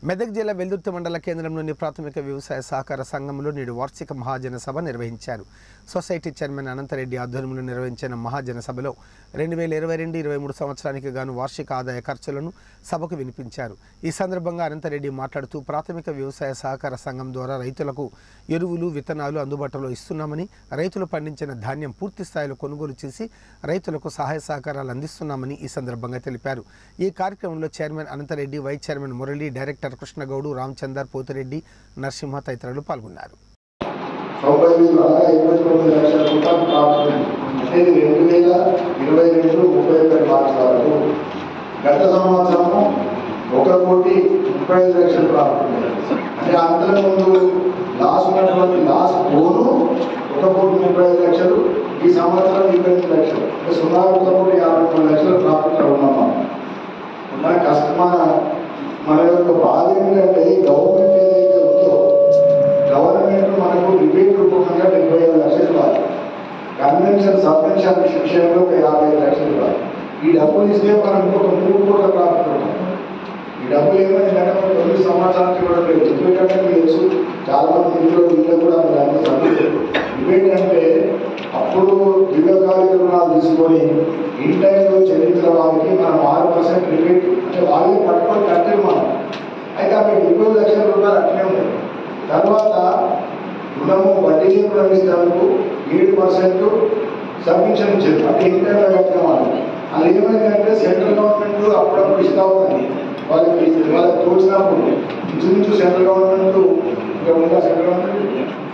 మెదక్ జిల్లా వెల్దుర్తి మండల కేంద్రంలోని ప్రాథమిక వ్యవసాయ సహకార సంఘంలో నేడు వార్షిక మహాజన సభ నిర్వహించారు సొసైటీ చైర్మన్ అనంతరెడ్డి ఆధ్వర్యంలో నిర్వహించిన మహాజన సభలో రెండు వేల ఇరవై రెండు ఇరవై మూడు సంవత్సరానికి గాను వార్షిక ఆదాయ ఖర్చులను సభకు వినిపించారు ఈ సందర్భంగా అనంతరెడ్డి మాట్లాడుతూ ప్రాథమిక వ్యవసాయ సహకార సంఘం ద్వారా రైతులకు ఎరువులు విత్తనాలు అందుబాటులో ఇస్తున్నామని రైతులు పండించిన ధాన్యం పూర్తి స్థాయిలో కొనుగోలు చేసి రైతులకు సహాయ సహకారాలు అందిస్తున్నామని ఈ సందర్భంగా తెలిపారు ఈ కార్యక్రమంలో chairman Ananthareddy vice chairman Murali director Krishnagoud Ramachandar Pothireddy Narasimha తదితరులు పాల్గొన్నారు తొంభై ఐదు అనగా ఇరవై తొమ్మిది లక్షల రూపాయలు ప్రాప్తి అంటే ఇది రెండు వేల ఇరవై రెండు ముప్పై ఒకటి మార్చి వరకు గత సంవత్సరము ఒక కోటి ముప్పై ఐదు లక్షలు ప్రాప్తి అంటే అంతకు ముందు లాస్ ఉన్నటువంటి లాస్ పోను ఒక కోటి ముప్పై ఐదు లక్షలు ఈ సంవత్సరం ఇరవై ఎనిమిది లక్షలు అంటే సుమారు ఒక కోటి యాభై మూడు లక్షలు ప్రాఫిట్లో ఉన్నాం మనం. మన కస్టమర్ మన యొక్క బాధ ఏంటంటే గవర్నమెంట్ ఏదైతే ఉందో గవర్నమెంట్ మనకు రిబేట్ రూపంగా డెబ్బై ఐదు లక్షలు ఇవ్వాలి కన్వెన్షన్ సబ్వెన్షన్ విషయంలో ఒక యాభై ఐదు లక్షలు ఇవ్వాలి ఈ డబ్బులు ఇస్తే మనం ఇంకొక మూడు కోట్ల ప్రాఫిట్ ఉంటాం ఈ డబ్బులు ఏమైందంటే మనం తొమ్మిది సంవత్సరాలకి కూడా లేదు ఎందుకంటే మీకు తెలుసు చాలా మంది ఇంట్లో వీళ్ళు కూడా మీరు అన్ని చదువుతారు రిబేట్ అంటే అప్పుడు దీర్ఘకాలిక రుణాలు తీసుకొని ఇన్ టైంలో చెల్లించిన వారికి మనం ఆరు పర్సెంట్ రిబేట్ అంటే వాళ్ళే పట్టుకొని కట్టారు మనం అయితే అక్కడ ఇరవై లక్షల రూపాయలు అట్లే ఉన్నాయి తర్వాత రుణము వడ్డీ రుణం ఇస్తానికి ఏడు పర్సెంట్ సబ్మిషన్ ఇచ్చారు అంటే ఇంటర్లో కట్టిన వాళ్ళకి అది ఏమైందంటే సెంట్రల్ గవర్నమెంట్ అప్పుడప్పుడు ఇస్తా ఉంది వాళ్ళకి వాళ్ళకి తోచినప్పుడు ఇంచుమించు సెంట్రల్ గవర్నమెంట్ ఇంకా ఉందా సెంట్రల్ గవర్నమెంట్